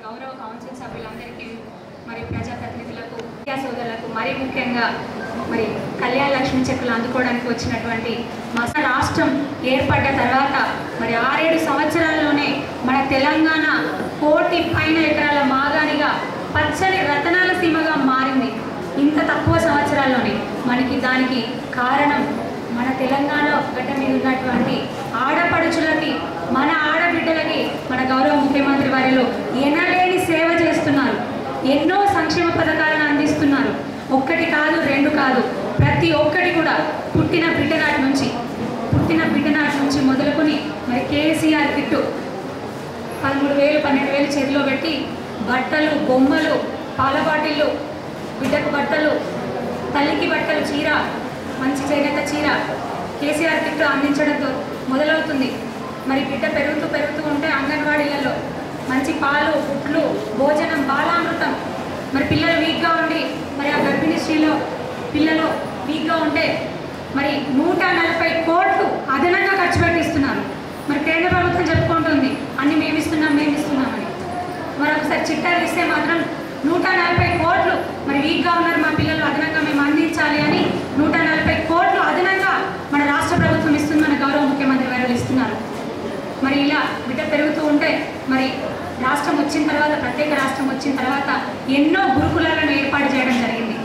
గౌరవ కౌన్సిల్ సభ్యులందరికీ మరి ప్రజాప్రతినిధులకు విద్యా సోదరులకు మరి ముఖ్యంగా మరి కళ్యాణ లక్ష్మి చెక్కులు అందుకోవడానికి వచ్చినటువంటి మా రాష్ట్రం ఏర్పడ్డ తర్వాత మరి ఆరేడు సంవత్సరాల్లోనే మన తెలంగాణ కోటి పైన ఎకరాల మాగానిగా పచ్చని రతనాల సీమగా మారింది ఇంత తక్కువ సంవత్సరాల్లోనే మనకి దానికి కారణం మన తెలంగాణ గడ్డ మీద ఉన్నటువంటి ఆడపడుచులకి మన ఆడబిడ్డలకి మన గౌరవ ముఖ్యమంత్రి వారిలో ఎనలేని సేవ చేస్తున్నారు ఎన్నో సంక్షేమ పథకాలను అందిస్తున్నారు ఒక్కటి కాదు రెండు కాదు ప్రతి ఒక్కటి కూడా పుట్టిన బిడ్డ నాటి నుంచి పుట్టిన బిడ్డ నాటి నుంచి మొదలుకొని మరి కేసీఆర్ కిట్టు పదమూడు వేలు పన్నెండు వేలు చేతిలో పెట్టి బట్టలు బొమ్మలు పాల బాటిళ్ళు బిడ్డకు బట్టలు తల్లికి బట్టలు చీర మంచి చేనేత చీర కేసీఆర్ కిట్ అందించడంతో మొదలవుతుంది మరి బిడ్డ పెరుగుతూ పెరుగుతూ ఉంటే అంగన్వాడీలలో మంచి పాలు గుడ్లు భోజనం బాలామృతం మరి పిల్లలు వీక్గా ఉండి మరి ఆ గర్భిణీ స్త్రీలో పిల్లలు వీక్గా ఉంటే మరి నూట నలభై కోట్లు అదనంగా ఖర్చు పెట్టిస్తున్నారు మరి కేంద్ర ప్రభుత్వం చెప్పుకుంటుంది అన్ని మేము ఇస్తున్నాం మేము ఇస్తున్నామని మరి ఒకసారి చిట్టా ఇస్తే మాత్రం నూట నలభై కోట్లు మరి వీక్గా ఉన్నారు మా పిల్లలు అదనంగా మేము అందించాలి అని నూట నలభై కోట్లు అదనంగా మన రాష్ట్ర ప్రభుత్వం ఇస్తుంది మన గౌరవ ముఖ్యమంత్రి వారు ఇస్తున్నారు మరి ఇలా బిడ్డ పెరుగుతూ ఉంటే మరి రాష్ట్రం వచ్చిన తర్వాత ప్రత్యేక రాష్ట్రం వచ్చిన తర్వాత ఎన్నో గురుకులాలను ఏర్పాటు చేయడం జరిగింది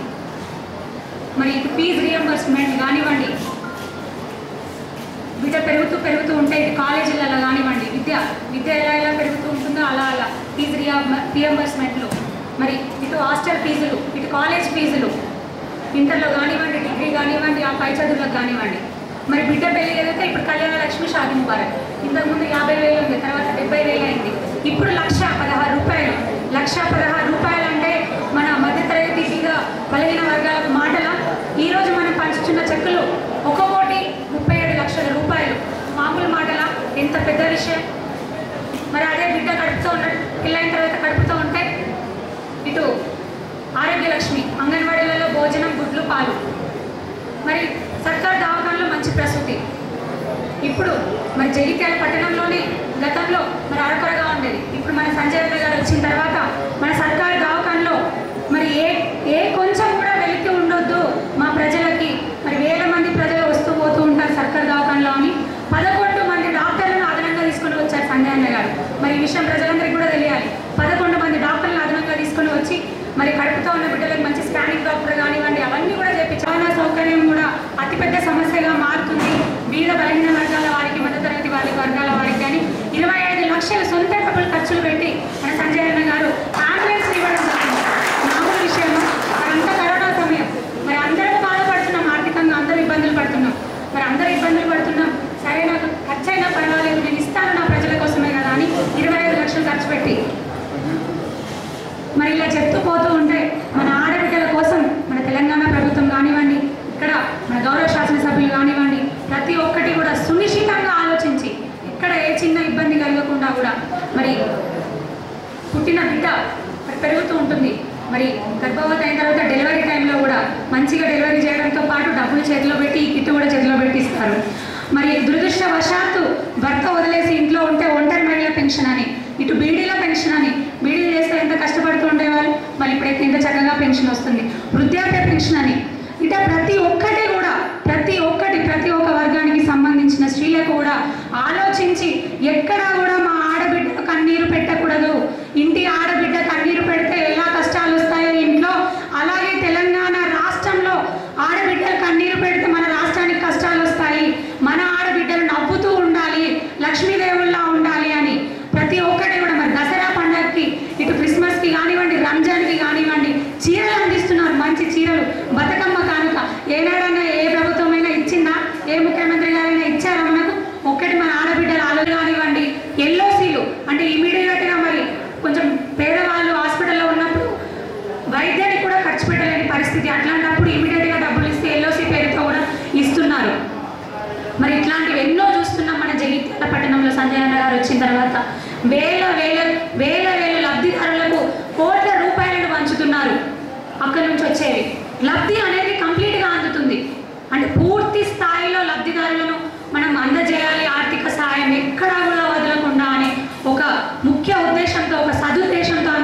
మరి ఇటు ఫీజు రియంబర్స్మెంట్ కానివ్వండి బిడ్డ పెరుగుతూ పెరుగుతూ ఉంటే ఇది కాలేజీలలో కానివ్వండి విద్య విద్య ఎలా ఎలా పెరుగుతూ ఉంటుందో అలా అలా ఫీజు రియంబర్స్మెంట్లు మరి ఇటు హాస్టల్ ఫీజులు ఇటు కాలేజ్ ఫీజులు ఇంటర్లో కానివ్వండి డిగ్రీ కానివ్వండి ఆ పై చదువులకు కానివ్వండి మరి బిడ్డ పెళ్లి ఏదైతే ఇప్పుడు కళ్యాణ లక్ష్మి షాది ముబారక్ ఇంతకుముందు యాభై వేలు ఉంది తర్వాత డెబ్బై వేలు అయింది ఇప్పుడు లక్ష పదహారు రూపాయలు లక్ష పదహారు రూపాయలు అంటే మన మధ్యతరగతి దిగ బలహీన వర్గాల మాటల ఈరోజు మనం పంచుతున్న చెక్కులు ఒక కోటి ముప్పై ఏడు లక్షల రూపాయలు మామూలు మాటల ఎంత పెద్ద విషయం మరి అదే బిడ్డ కడుపుతూ ఉన్న పిల్లైన తర్వాత కడుపుతూ ఉంటే ఇటు ఆరోగ్యలక్ష్మి అంగన్వాడీలలో భోజనం గుడ్లు పాలు మరి సర్కార్ దవాఖానలో మంచి ప్రసూతి ఇప్పుడు మరి జగిత్యాల పట్టణంలోనే గతంలో మరి అరకొరగా ఉండేది ఇప్పుడు మన సంజయ్ అన్న గారు వచ్చిన తర్వాత మన సర్కారు దవాఖానలో మరి ఏ ఏ కొంచెం కూడా వెలికి ఉండొద్దు మా ప్రజలకి మరి వేల మంది ప్రజలు వస్తూ పోతూ ఉంటారు సర్కారు దవాఖానలో అని పదకొండు మంది డాక్టర్లను అదనంగా తీసుకొని వచ్చారు సంజయ్ అన్న గారు మరి ఈ విషయం ప్రజలందరికీ కూడా తెలియాలి పదకొండు మంది డాక్టర్లను అదనంగా తీసుకొని వచ్చి మరి కడుపుతో ఉన్న బిడ్డలకు మంచి స్కానింగ్ డాక్టర్ కానివ్వండి అవన్నీ కూడా చెప్పి చాలా సౌకర్యం కూడా అతిపెద్ద సమస్యగా మారుతుంది బీద బలహీన వర్గాల వారికి మధ్యతరగతి వారి వర్గాల వారికి కానీ ఇరవై ఐదు లక్షల సొంత డబ్బులు ఖర్చులు పెట్టి మన సంజయ్ అన్న గారు అంబులెన్స్ ఇవ్వడం జరిగింది మామూలు విషయం మరంతా కరోనా సమయం మరి అందరం బాధపడుతున్నాం ఆర్థికంగా అందరూ ఇబ్బందులు పడుతున్నాం మరి అందరూ ఇబ్బందులు పడుతున్నాం సరే నాకు ఖర్చు అయినా పర్వాలేదు నేను ఇస్తాను నా ప్రజల కోసమే కదా అని ఇరవై ఐదు లక్షలు ఖర్చు పెట్టి మరి ఇలా చెప్తూ పోతూ ఉంటే మన ఆడబిడ్డల కోసం మన తెలంగాణ ప్రభుత్వం కానివ్వండి ఇక్కడ మన గౌరవ శాసనసభ్యులు కానివ్వండి ప్రతి ఒక్కటి కూడా సునిశ్చితంగా ఆలోచించి ఇక్కడ ఏ చిన్న ఇబ్బంది కలగకుండా కూడా మరి పుట్టిన బిడ్డ మరి పెరుగుతూ ఉంటుంది మరి గర్భవతి అయిన తర్వాత డెలివరీ టైంలో కూడా మంచిగా డెలివరీ చేయడంతో పాటు డబ్బులు చేతిలో పెట్టి ఈ కిట్ కూడా చేతిలో పెట్టి ఇస్తారు మరి దురదృష్టవశాత్తు భర్త వదిలేసి ఇంట్లో ఉంటే ఒంటరి మహిళల పెన్షన్ అని ఇటు బీడీల పెన్షన్ అని బీడీలు చేస్తే ఎంత కష్టపడుతూ ఉండేవాళ్ళు మరి ఇప్పుడైతే ఇంత చక్కగా పెన్షన్ వస్తుంది వృద్ధాప్య పెన్షన్ అని ఇట ప్రతి ఒక్కటి కూడా ప్రతి ఒక్కటి ప్రతి ఒక్క వర్గానికి సంబంధించిన స్త్రీలకు కూడా ఆలోచించి ఎక్కడా కూడా మా ఆడబిడ్డ కన్నీరు పెట్టకూడదు ఇంటి ఆడబిడ్డ కన్నీరు పెడితే ఎలా కష్టాలు వస్తాయో ఇంట్లో అలాగే తెలంగాణ రాష్ట్రంలో ఆడబిడ్డలు కన్నీరు పెడితే మన రాష్ట్రానికి కష్టాలు వస్తాయి మన ఆడబిడ్డలు నవ్వుతూ ఉండాలి లక్ష్మీదేవుల్లా ఉండాలి అని ప్రతి ఒక్కటి కూడా మరి దసరా పండగకి ఇటు క్రిస్మస్కి కానివ్వండి రంజాన్కి కానివ్వండి చీరలు అందిస్తున్నారు మంచి చీరలు బతుకమ్మ కానుక ఏనాడైనా ఏ ప్రభుత్వమైనా ఇచ్చిందా ఏ ముఖ్యమంత్రి గారైనా ఇచ్చారా మనకు ఒక్కటి మన ఆడబిడ్డలు ఆలోచన కానివ్వండి ఎల్ఓసీలు అంటే ఇమీడియట్గా మరి కొంచెం పేదవాళ్ళు హాస్పిటల్లో ఉన్నప్పుడు వైద్యానికి కూడా ఖర్చు పెట్టలేని పరిస్థితి అట్లాంటప్పుడు ఇమీడియట్గా డబ్బులు ఇస్తే ఎల్ఓసి పేరుతో కూడా ఇస్తున్నారు మరి ఇట్లాంటివి ఎన్నో చూస్తున్నాం మన జగిత్యాల పట్టణంలో సంజయ్ అన్న గారు వచ్చిన తర్వాత వేల వేల వేల వేల లబ్ధిదారులకు కోట్ల రూపాయలను పంచుతున్నారు అక్కడి నుంచి వచ్చేవి లబ్ధి అనేది కంప్లీట్గా అందుతుంది అంటే పూర్తి స్థాయిలో లబ్ధిదారులను మనం అందజేయాలి ఆర్థిక సహాయం ఎక్కడా కూడా వదలకుండా అనే ఒక ముఖ్య ఉద్దేశంతో ఒక సదుద్దేశంతో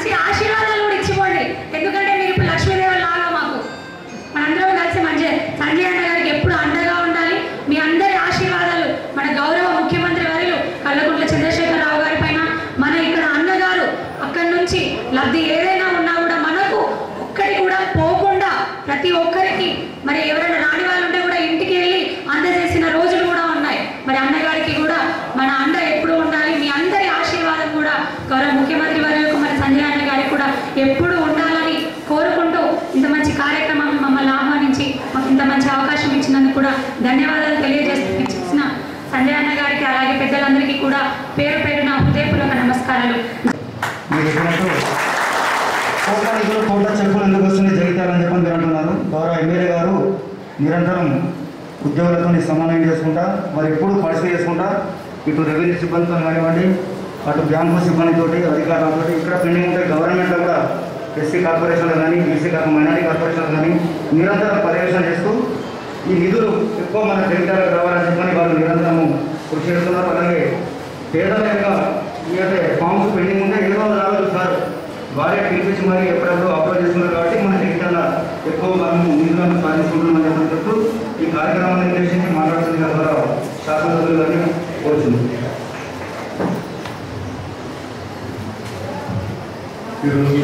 మంచి ఆశీర్వాదాలు కూడా ఇచ్చిపోండి ఎందుకంటే మీరు ఇప్పుడు లక్ష్మీదేవి లాగా మాకు మనందరం కలిసి మంచి సంజయ్ అన్న గారికి ఎప్పుడు అండగా ఉండాలి మీ అందరి ఆశీర్వాదాలు మన గౌరవ ముఖ్యమంత్రి వర్యులు కల్లకుంట్ల చంద్రశేఖరరావు గారి పైన మన ఇక్కడ అన్నగారు అక్కడి నుంచి లబ్ధి ఏదైనా ఉన్నా కూడా మనకు ఒక్కటి కూడా పోకుండా ప్రతి ఒక్కరికి మరి ఎవరైనా రాని వాళ్ళు ఉంటే కూడా ఇంటికి వెళ్ళి అందజేసిన రోజులు కూడా ఉన్నాయి మరి అన్నగారికి కూడా మన అండ ఎప్పుడు ఉండాలి మీ అందరి ఆశీర్వాదం కూడా గౌరవ ముఖ్యమంత్రి వర్యులకు మరి సంజయ్ అన్న గారికి కూడా ఎప్పుడు ఉండాలని కోరుకుంటూ ఇంత మంచి కార్యక్రమం మమ్మల్ని ఆహ్వానించి మాకు ఇంత మంచి అవకాశం ఇచ్చినందుకు కూడా ధన్యవాదాలు తెలియజేసిన సంజయ్ అన్న గారికి అలాగే పెద్దలందరికీ కూడా పేరు పేరున హృదయపూర్వక నమస్కారాలు మీరు చెప్పినట్టు కోట్ల నిధులు కోట్ల చెప్పులు ఎందుకు వస్తున్నాయి జగిత్యాలని చెప్పని మీరు అంటున్నారు గౌరవ ఎమ్మెల్యే గారు నిరంతరం ఉద్యోగులతో సమన్వయం చేసుకుంటా వారు ఎప్పుడు పార్టిసిపేట్ చేసుకుంటా ఇటు రెవెన్యూ సిబ్బందితో కానివ్వండి అటు బ్యాంకు సిబ్బందితోటి అధికారులతో ఇక్కడ పెండింగ్ ఉంటే గవర్నమెంట్లో కూడా ఎస్సీ కార్పొరేషన్లు కానీ బీసీ మైనారిటీ కార్పొరేషన్లు కానీ నిరంతరం పర్యవేక్షణ చేస్తూ ఈ నిధులు ఎక్కువ మన జగిత్యాలకు రావాలని చెప్పని వాళ్ళు నిరంతరం కృషి చేస్తున్నారు అలాగే పేదల యొక్క ఏదైతే ఫామ్స్ పెండింగ్ ఉంటే ఏదో రాలేదు సార్ వారే పిలిపించి మరి ఎప్పుడెప్పుడు అప్లోడ్ చేస్తున్నారు కాబట్టి మన జగిత్యాల ఎక్కువ మనము నిధులను సాధించుకుంటున్నామని చెప్పని చెప్తూ ఈ కార్యక్రమాన్ని ఉద్దేశించి మాట్లాడుతుంది ద్వారా శాసనసభ్యులు గారిని కోరుతుంది ఈరోజు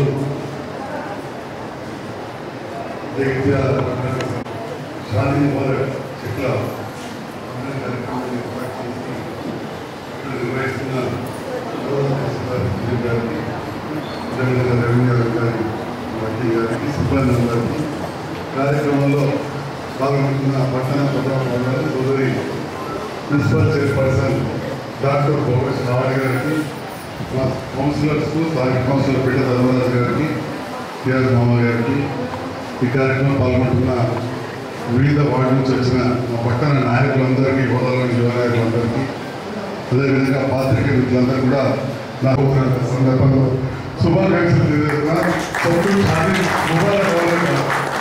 జగిత్యాల శాంతి మొదటి చెట్ల కార్యక్రమాన్ని ఏర్పాటు చేసి ఇక్కడ నిర్వహిస్తున్న గౌరవ తహసీల్దార్ సునీల్ గారికి అదేవిధంగా రెవెన్యూ అధికారి వడ్డీ గారికి సిబ్బంది అందరికీ కార్యక్రమంలో పాల్గొంటున్న పట్టణ ప్రజా సోదరి principal chairperson doctor Bhogesh Ravani గారికి మా కౌన్సిలర్స్ స్థానిక కౌన్సిలర్ బిడ్డ ధర్మరాజు గారికి పిఆర్ మామ గారికి ఈ కార్యక్రమం పాల్గొంటున్న వివిధ వార్డు నుంచి వచ్చిన మా పట్టణ నాయకులందరికీ హోదాలోని యువ నాయకులందరికీ అదేవిధంగా పాత్రిక మిత్రులందరూ కూడా నాకు ఒక సందర్భంలో శుభాకాంక్షలు తెలియజేస్తున్నా సభ్యులు షాదీ ముబారక్ అవ్వాలని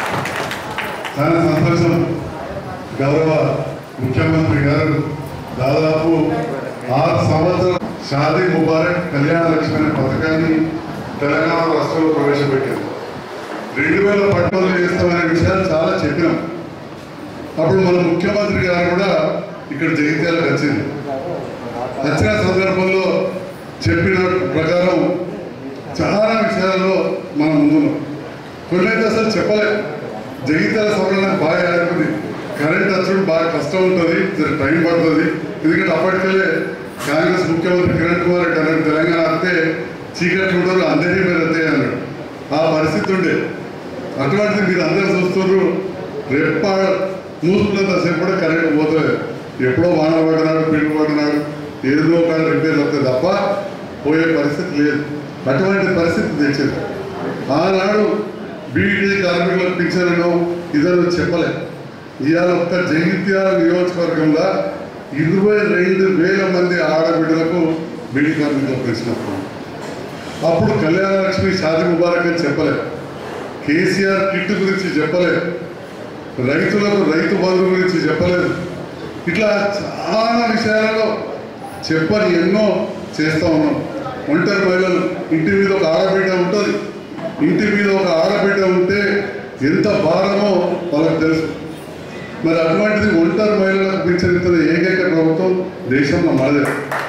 చాలా సంతోషం గౌరవ ముఖ్యమంత్రి గారు దాదాపు ఆరు సంవత్సరాలు షాదీ ముబారక్ కళ్యాణ లక్ష్మి అనే పథకాన్ని తెలంగాణ రాష్ట్రంలో ప్రవేశపెట్టారు రెండు వేల పట్టణంలో చేస్తామనే విషయాలు చాలా చెప్పినాం అప్పుడు మన ముఖ్యమంత్రి గారు కూడా ఇక్కడ జగిత్యాలకు వచ్చింది వచ్చిన సందర్భంలో చెప్పిన ప్రకారం చాలా విషయాల్లో మనం ముందున్నాం కొన్నైతే అసలు చెప్పలేదు జగిత్యాల సభలో బాగా ఆడుకుంది కరెంట్ వచ్చడం బాగా కష్టం ఉంటుంది జర టైం పడుతుంది ఎందుకంటే అప్పటికెళ్ళే కాంగ్రెస్ ముఖ్యమంత్రి కిరణ్ కుమార్ రెడ్డి అన్నాడు తెలంగాణ వస్తే చీకట్లు ఉండరు అందరినీ మీరు వస్తాయి అన్నాడు ఆ పరిస్థితి ఉండే అటువంటిది మీరు అందరూ చూస్తున్నారు రెప్ప మూసుకున్నంత సేపు కూడా కరెంట్ పోతుంది ఎప్పుడో వాన పడినాడు పిల్లు పడినాడు ఏదో ఒక రిపేర్ వస్తుంది తప్ప పోయే పరిస్థితి లేదు అటువంటి పరిస్థితి తెచ్చింది ఆనాడు బీఈడీ కార్మికులకు పింఛన్లను ఇతరులు చెప్పలే ఇవాళ ఒక్క జగిత్యాల నియోజకవర్గంలో ఇరవై రెండు వేల మంది ఆడబిడ్డలకు బీడీ కార్మికులకు పెంచినప్పుడు అప్పుడు కళ్యాణ లక్ష్మి షాది ముబారక్ అని చెప్పలే కేసీఆర్ కిట్ గురించి చెప్పలేదు రైతులకు రైతు బంధు గురించి చెప్పలేదు ఇట్లా చాలా విషయాలలో చెప్పని ఎన్నో చేస్తూ ఉన్నాం ఒంటరి మహిళలు ఇంటి మీద ఒక ఆడబిడ్డ ఉంటుంది ఇంటి మీద ఒక ఆడబిడ్డ ఉంటే ఎంత భారమో వాళ్ళకి తెలుసు మరి అటువంటిది ఒంటరి మహిళలకు పెంచిన ఏకైక ప్రభుత్వం దేశంలో మనదే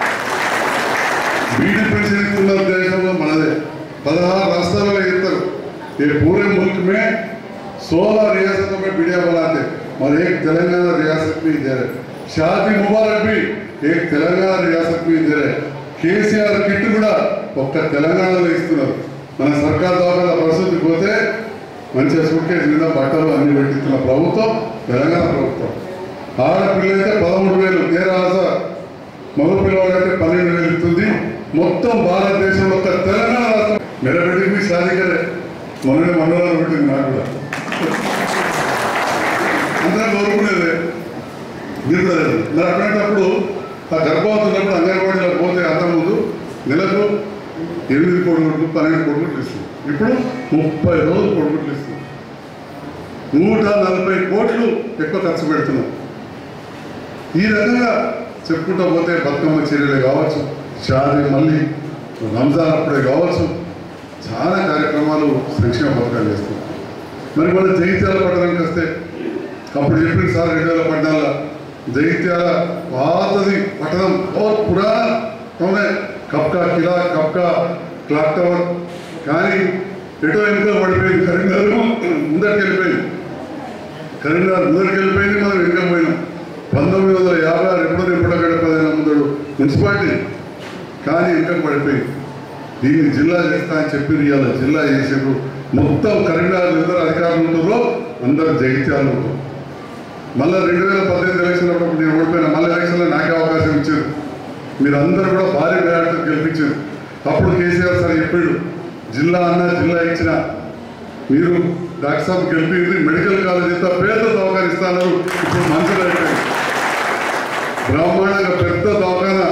బీడీ పెన్షన్ ఇస్తున్న దేశంలో మనదే పదహారు రాష్ట్రాలలో ఇస్తారు ये पूरे मुल्क में सोलह रियासतों में मीडिया बनाते और एक तेलंगाना रियासत में ही दे रहे शादी मुबारक भी एक तेलंगाना रियासत में ही दे रहे కేసీఆర్ కిట్ కూడా ఒక్క తెలంగాణలో ఇస్తున్నారు మన సర్కార్ దవాఖాన పరిస్థితి పోతే మంచిగా సూట్ కేసు మీద బట్టలు అన్ని పెట్టిస్తున్న ప్రభుత్వం తెలంగాణ ప్రభుత్వం ఆడపిల్ల అయితే పదమూడు వేలు తేరాస మగ పిల్లవాడైతే పన్నెండు వేలు ఇస్తుంది మొత్తం భారతదేశంలో ఒక తెలంగాణ రాష్ట్రం మెరబెట్టి మీ సాధికరే మొన్న మండలాలు పెట్టింది నాకు కూడా అందరం కోరుకునేది మీరు కూడా లేదు. మరి అటువంటిప్పుడు ఆ గర్భవతి ఉన్నప్పుడు అంగన్వాడీలో పోతే అంతకుముందు నెలకు ఎనిమిది కొడుకులు పన్నెండు కొడుకులు ఇస్తుంది ఇప్పుడు ముప్పై రోజులు కొడుకులు ఇస్తుంది నూట నలభై కోట్లు ఎక్కువ ఖర్చు పెడుతున్నాం ఈ రకంగా చెప్పుకుంటూ పోతే బతుకమ్మ చర్యలే కావచ్చు షాది మళ్ళీ రంజాన్ అప్పుడే కావచ్చు చాలా మరి మన జగిత్యాల పట్టణానికి వస్తే అప్పుడు చెప్పింది సార్ రెండు వేల పద్నాలుగులో జగిత్యాల పాతది పట్టణం ఓ పురాణ అవునే కప్కా కిలా కప్కా క్లాక్ టవర్ కానీ ఎటో వెనుక పడిపోయింది కరీంనగర్ ముందరికి వెళ్ళిపోయింది కరీంనగర్ ముందరికి వెళ్ళిపోయింది మనం వెనుక పోయినాం పంతొమ్మిది వందల యాభై ఆరు ఎప్పుడో ఎప్పుడో గడపదైనా ముందడు మున్సిపాలిటీ కానీ వెనుకకు పడిపోయింది దీన్ని జిల్లా చేస్తా అని చెప్పి ఇవాళ జిల్లా చేసారు మొత్తం కరీంనగర్ ఇద్దరు అధికారులు ఉంటారో అందరు జగిత్యాలు ఉంటారు మళ్ళీ రెండు వేల పద్దెనిమిది ఎలక్షన్ అప్పుడు నేను ఓడిపోయినా మళ్ళీ ఎలక్షన్లో నాకే అవకాశం ఇచ్చారు మీరు అందరూ కూడా భారీ మేరతో గెలిపించారు అప్పుడు కేసీఆర్ సార్ చెప్పాడు జిల్లా అన్న జిల్లా ఇచ్చిన మీరు డాక్టర్ సాబ్ గెలిపింది మెడికల్ కాలేజ్ ఇంత పేద దవాఖాన ఇస్తాను ఇప్పుడు మంచిగా అయిపోయింది బ్రహ్మాండంగా పెద్ద దవాఖాన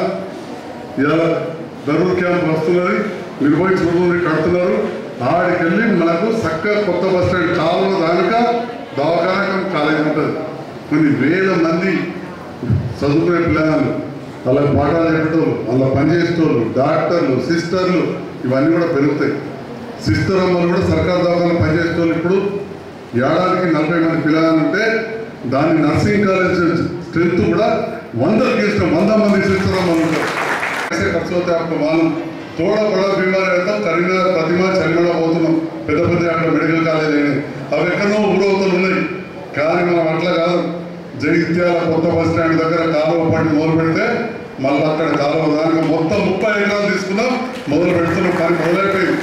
ఇలా ధరూర్ క్యాంప్ వస్తున్నది మీరు పోయి చూడండి కడుతున్నారు ఆడికెళ్ళి మనకు చక్క కొత్త బస్ స్టాండ్ చాలా దానిక దవాఖాన కాలేజ్ ఉంటుంది కొన్ని వేల మంది చదువుకునే పిల్లలు వాళ్ళకి పాఠాలు చెప్పేటోళ్ళు వాళ్ళ పనిచేసేటోళ్ళు డాక్టర్లు సిస్టర్లు ఇవన్నీ కూడా పెరుగుతాయి సిస్టర్ అమ్మలు కూడా సర్కార్ దవాఖాన పనిచేసేటోళ్ళు ఇప్పుడు ఏడాదికి నలభై మంది పిల్లలు ఉంటే దాని నర్సింగ్ కాలేజ్ స్ట్రెంత్ కూడా వందకి ఇష్టం వంద మంది సిస్టర్ అమ్మలు ఉంటారు ऐसे खर्च होते हैं आपको मालूम थोड़ा बड़ा बीमारी रहता కరీంనగర్ ప్రతిమ చలిమల పోతున్నాం పెద్ద పెద్ద అక్కడ మెడికల్ కాలేజ్ అయినాయి అవి ఎక్కడో ఊరవతలు ఉన్నాయి కానీ మనం అట్లా కాదు జగిత్యాల కొత్త బస్ స్టాండ్ దగ్గర కాలువ పట్టి మొదలు పెడితే మళ్ళీ అక్కడ కాలువ దానికి మొత్తం ముప్పై ఎకరాలు తీసుకున్నాం మొదలు పెడుతున్నాం కానీ మొదలైపోయింది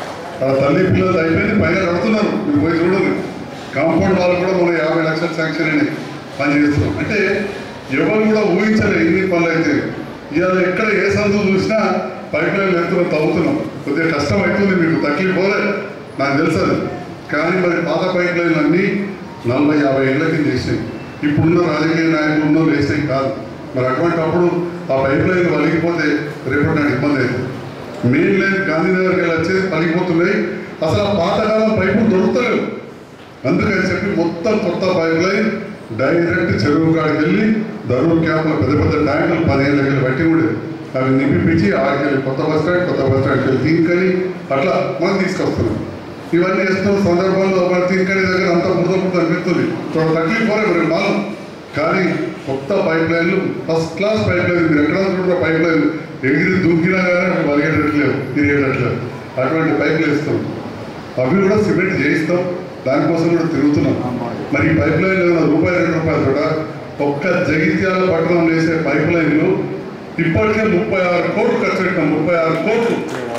ఆ తల్లి పిల్లలు అయిపోయింది పైన కడుతున్నారు మీరు పోయి చూడండి కాంపౌండ్ వాళ్ళు కూడా మనం యాభై లక్షలు శాంక్షన్ అయినాయి పని చేస్తున్నాం అంటే ఎవరు కూడా ఊహించలే ఇన్ని పనులు అయితే ఇవాళ ఎక్కడ ఏ సందు చూసినా పైప్ లైన్ ఎత్తున తవ్వుతున్నాం కొద్దిగా కష్టం అవుతుంది మీకు తక్లీఫ్ పోలే నాకు తెలుసు అది కానీ మరి పాత పైప్ లైన్లు అన్నీ నలభై యాభై ఏళ్ళ కింద వేసినాయి ఇప్పుడున్న రాజకీయ నాయకులు ఉన్న వేసినాయి కాదు మరి అటువంటి అప్పుడు ఆ పైప్ లైన్ వలిగిపోతే రేపటి నాడు ఇబ్బంది అవుతుంది మెయిన్ లైన్ గాంధీనగర్కి వెళ్ళి వచ్చేది పలిగిపోతున్నాయి అసలు ఆ పాతకాలం పైపులు దొరుకుతలేవు అందుకని చెప్పి మొత్తం కొత్త పైప్ లైన్ డైరెక్ట్ చెరువు కాడికి వెళ్ళి ధరూర్ క్యాంప్లో పెద్ద పెద్ద ట్యాంకులు పదిహేను దగ్గర పెట్టి ఉండేది అవి నింపిపించి ఆడికెళ్ళి కొత్త బస్ స్టాండ్ కొత్త బస్ స్టాండ్కి వెళ్ళి తీnkani అట్లా మనం తీసుకొస్తున్నాం ఇవన్నీ చేస్తున్న సందర్భంలో మన తీnkani దగ్గర అంతా బురద బురద అనిపిస్తుంది చూడ తగ్గి పోలే మరి మాలం కానీ కొత్త పైప్ లైన్లు ఫస్ట్ క్లాస్ పైప్ లైన్ మీరు ఎక్కడ చూడరా పైప్ లైన్ ఎగిరి దూకినా కానీ వలిగేటట్లేవు తిరిగేటట్లేవు అటువంటి పైపులు వేస్తాం అవి కూడా సిమెంట్ చేయిస్తాం దానికోసం కూడా తిరుగుతున్నాం మరి ఈ పైప్ లైన్ ఏమైనా రూపాయి రెండు రూపాయలు కూడా ఒక్క జగిత్యాల పట్టణం వేసే పైప్ లైన్లు ఇప్పటికే ముప్పై ఆరు కోట్లు ఖర్చు పెట్టాం ముప్పై ఆరు కోట్లు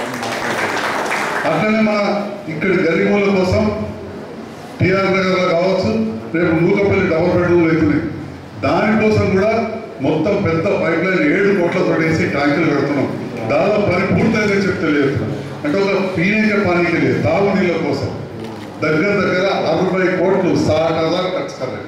అట్లనే మన ఇక్కడ గరీబుల కోసం టిఆర్ నగర్లో కావచ్చు రేపు నూకపల్లి డబల్ బెడ్రూమ్లు అవుతున్నాయి దానికోసం కూడా మొత్తం పెద్ద పైప్ లైన్ ఏడు కోట్లతో వేసి ట్యాంకులు పెడుతున్నాం దాదాపు పని పూర్తయిందని చెప్తే లేదు అంటే ఒక పీనిక పనికి లేదు తాగునీళ్ళ కోసం దగ్గర దగ్గర అరవై కోట్లు సాట్ హజార్ ఖర్చు కర్రే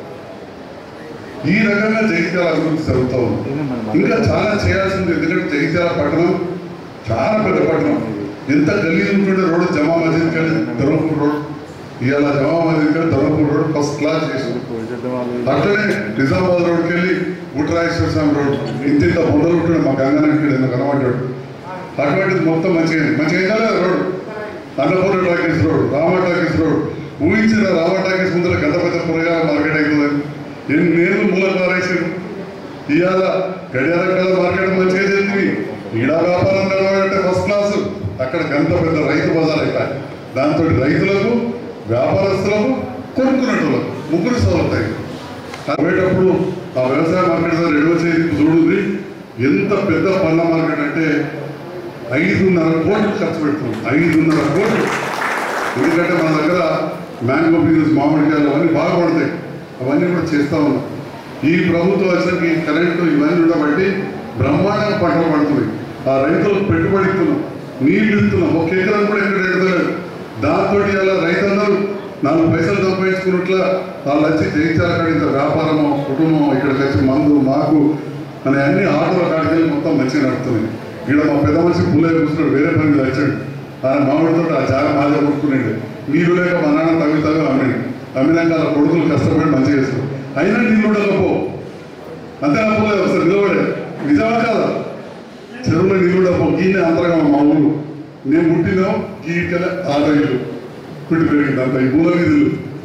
ఈ రకంగా జగిత్యాల అభివృద్ధి జరుగుతూ ఉంది ఇంకా చాలా చేయాల్సింది ఎందుకంటే జగిత్యాల పట్టణం చాలా పెద్ద పట్టణం ఎంత గలీజ్ ఉంటుండే రోడ్డు జమా మసీద్ కలిసి ధర్మపూర్ రోడ్ ఇవాళ జమా మసీద్ కలిసి ధర్మపూర్ రోడ్ ఫస్ట్ క్లాస్ చేసాం అట్లనే నిజామాబాద్ రోడ్కి వెళ్ళి గుట్రాయేశ్వర స్వామి రోడ్ ఇంత ఇంత బొందలు ఉంటుండే మా గంగానకి కనబడ్డాడు అటువంటిది మొత్తం మంచిగా మంచిగా కాలేదు road Annapurna talkies road Rama talkies road ఊహించిన రామ టాకీస్ ముందర గంట పెద్ద కూరగాయల మార్కెట్ అవుతుందని ఎన్ని నేర్లు మూలకు పారేసారు ఇవాళ గడియార కళ మార్కెట్ మంచిగా జరిగింది ఈడా వ్యాపారం నడవాలంటే ఫస్ట్ క్లాస్ అక్కడ గంట పెద్ద రైతు బజార్ అయిపోయి దాంతో రైతులకు వ్యాపారస్తులకు కొనుక్కునేటోళ్ళకు ముగ్గురు సౌలతాయి పోయేటప్పుడు ఆ వ్యవసాయ మార్కెట్ దగ్గర ఎడవ చేతి చూడుంది ఎంత పెద్ద పండ్ల మార్కెట్ అంటే ఐదున్నర కోట్లు ఖర్చు పెడుతున్నాం ఐదున్నర కోట్లు ఎందుకంటే మన దగ్గర మ్యాంగో బిజినెస్ మామిడికాయలు అవన్నీ బాగా పడతాయి అవన్నీ కూడా చేస్తా ఉన్నాం ఈ ప్రభుత్వం వచ్చరికి కరెంటు ఇవన్నీ ఉండబట్టి బ్రహ్మాండంగా పంటలు పడుతున్నాయి ఆ రైతులకు పెట్టుబడి ఇస్తున్నాం నీళ్లు ఇస్తున్నాం ఒక ఎకరం కూడా ఎక్కడ ఎడతలేదు దాంతో ఇలా రైతులందరూ నాలుగు పైసలు సంపాదించుకున్నట్ల వాళ్ళు వచ్చి జయించాలి అక్కడ ఇంత వ్యాపారము కుటుంబం ఇక్కడికి వచ్చి మందు మాకు అనే అన్ని ఆటోల కాడికి వెళ్ళి మొత్తం మంచిగా నడుస్తున్నాయి ఇక్కడ మా పెద్ద మనిషి పుల్లే కూర్చున్నాడు వేరే పని మీద వచ్చాడు ఆయన మామిడితో ఆ జాగ మాదే కొట్టుకునేది నీళ్ళు లేక మా నాన్న తగ్గి తగ్గు అమ్మిడి అమ్మినాక వాళ్ళ కొడుకులు కష్టపడి మంచిగా చేస్తారు అయినా నీళ్ళు ఉండకపో అంతే అప్పులే ఒకసారి నిలబడే నిజమా కాదా చెరువులో నీళ్ళు ఉండకపో గీనే అంతరంగా మా ఊరు నేను పుట్టినాం గీకల ఆట ఇల్లు పుట్టి పెరిగింది అంత ఈ మూల వీధులు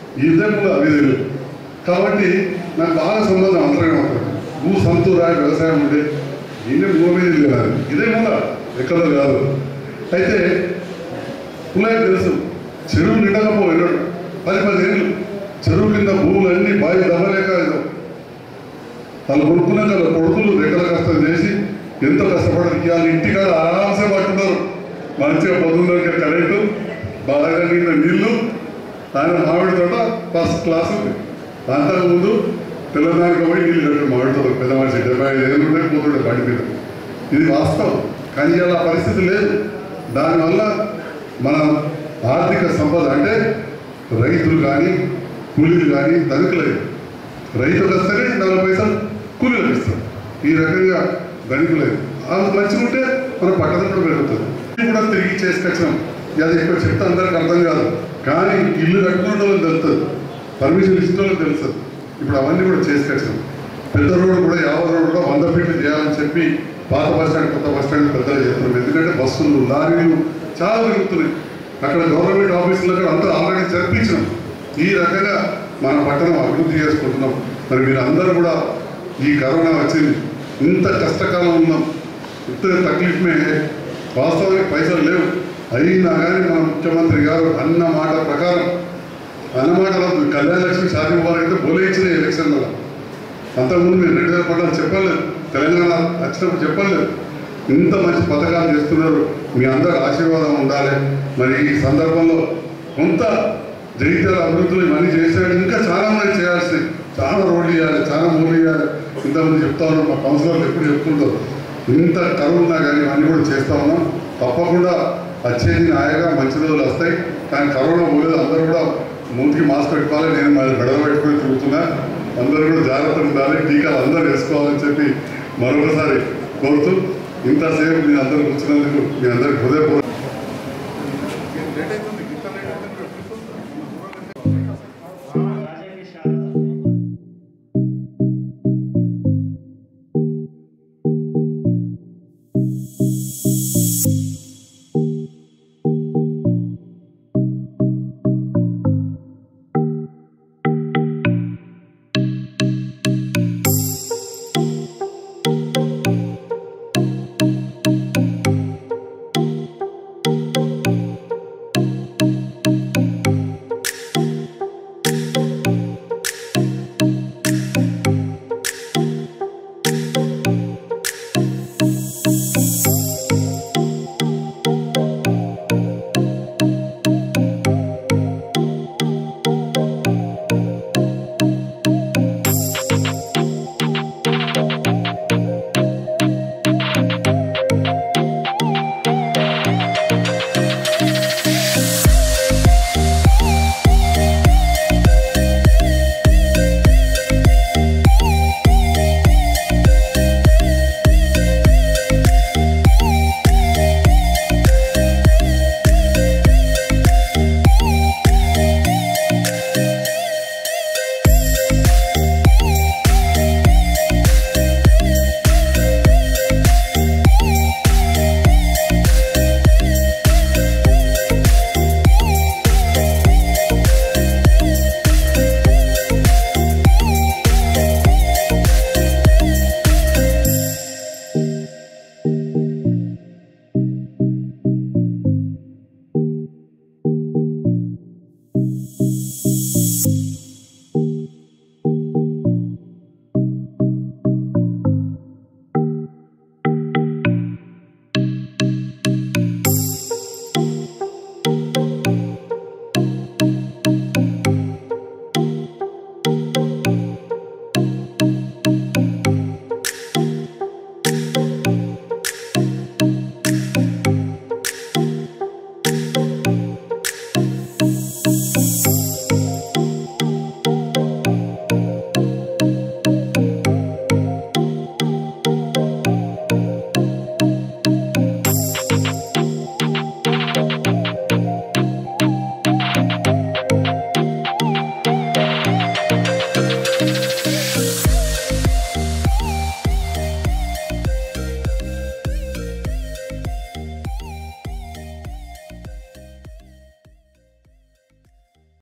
ఈ విధంగా అవి తెలియదు కాబట్టి నాకు బాగా సంబంధం అంతరంగా ఉంటుంది భూ సంతూరా వ్యవసాయం ఉండే ఈయన భూమి మీద ఇల్లు కాదు ఇదే మూల ఎక్కడో కాదు అయితే పుల్లయ్య తెలుసు చెరువు నిండకపో వెళ్ళాడు పది పది ఏళ్ళు చెరువు కింద భూములన్నీ బావి దవ్వలేక ఏదో వాళ్ళు కొనుక్కున్నాక వాళ్ళ కొడుకులు రెక్కల కష్టం చేసి ఎంతో కష్టపడరు ఇవాళ ఇంటికాడ ఆరాంసే పట్టున్నారు మంచిగా పొద్దున్నకి కరెంటు బాగా నిండిన నీళ్లు ఆయన మామిడి తోట ఫస్ట్ క్లాస్ ఉంది అంతకుముందు తెలంగాణకు పోయి నీళ్ళు కట్టాడు మామిడి తోట పెద్ద మనిషి డెబ్బై ఐదు ఏళ్ళు ఉంటే పోతుండే బండి మీద ఇది వాస్తవం కానీ ఇలా పరిస్థితి లేదు దానివల్ల మన ఆర్థిక సంపద అంటే రైతులు కానీ కూలీలు కానీ ధనికులేదు రైతులకు వస్తేనే నలభై పైసలు కూలీలకు ఇస్తారు ఈ రకంగా ధనికులేదు అది మంచిగా ఉంటే మన పట్టణం కూడా పెరుగుతుంది ఇది కూడా తిరిగి చేసుకొచ్చినాం అది ఎక్కువ చెప్తే అందరికి అర్థం కాదు కానీ ఇల్లు కట్టుకున్న వాళ్ళకి తెలుస్తుంది పర్మిషన్ ఇచ్చిన వాళ్ళకి తెలుస్తుంది ఇప్పుడు అవన్నీ కూడా చేసుకొచ్చినాం పెద్ద రోడ్డు కూడా యాభై రోడ్డు కూడా వంద ఫీట్లు చేయాలని చెప్పి పాత బస్ స్టాండ్ కొత్త బస్ స్టాండ్ పెద్దలు చేస్తున్నాం ఎందుకంటే బస్సులు లారీలు చాలా పెరుగుతున్నాయి అక్కడ గవర్నమెంట్ ఆఫీసులో కూడా అంతా ఆల్రెడీ జరిపించినాం ఈ రకంగా మన పట్టణం అభివృద్ధి చేసుకుంటున్నాం మరి మీరు అందరూ కూడా ఈ కరోనా వచ్చింది ఇంత కష్టకాలం ఉన్నాం ఇంత తక్లీఫ్ మే వాస్తవానికి పైసలు లేవు అయినా కానీ మన ముఖ్యమంత్రి గారు అన్న మాట ప్రకారం అన్న మాట రాదు. కళ్యాణ లక్ష్మి షాదీ ముబారక్ అయితే బోలే ఇచ్చిన ఎలక్షన్లో అంతకుముందు మీరు రెండు వేల పట్టాలు చెప్పలేదు తెలంగాణ వచ్చినప్పుడు చెప్పలేదు ఇంత మంచి పథకాలు చేస్తున్నారు మీ అందరి ఆశీర్వాదం ఉండాలి మరి ఈ సందర్భంలో కొంత జగిత్యాల అభివృద్ధులు ఇవన్నీ చేశాడు ఇంకా చాలా మంది చేయాల్సింది చాలా రోడ్లు ఇవ్వాలి చాలా మూలు ఇవ్వాలి ఇంతమంది చెప్తా ఉన్నాం మా కౌన్సిలర్లు ఎప్పుడు చెప్తుంటారు ఇంత కరువు ఉన్నా కానీ ఇవన్నీ కూడా చేస్తా ఉన్నాం తప్పకుండా వచ్చేది హాయిగా మంచి రోజులు వస్తాయి కానీ కరోనా పోలేదు అందరూ కూడా మూతికి మాస్క్ పెట్టుకోవాలి నేను మరి గడవ పెట్టుకొని తిరుగుతున్నా అందరూ కూడా జాగ్రత్తగా ఉండాలి టీకాలు అందరూ వేసుకోవాలని చెప్పి మరొకసారి కోరుతూ ఇంతసేపు మీ అందరూ కూర్చున్నందుకు మీ అందరికి హృదయపూర్వక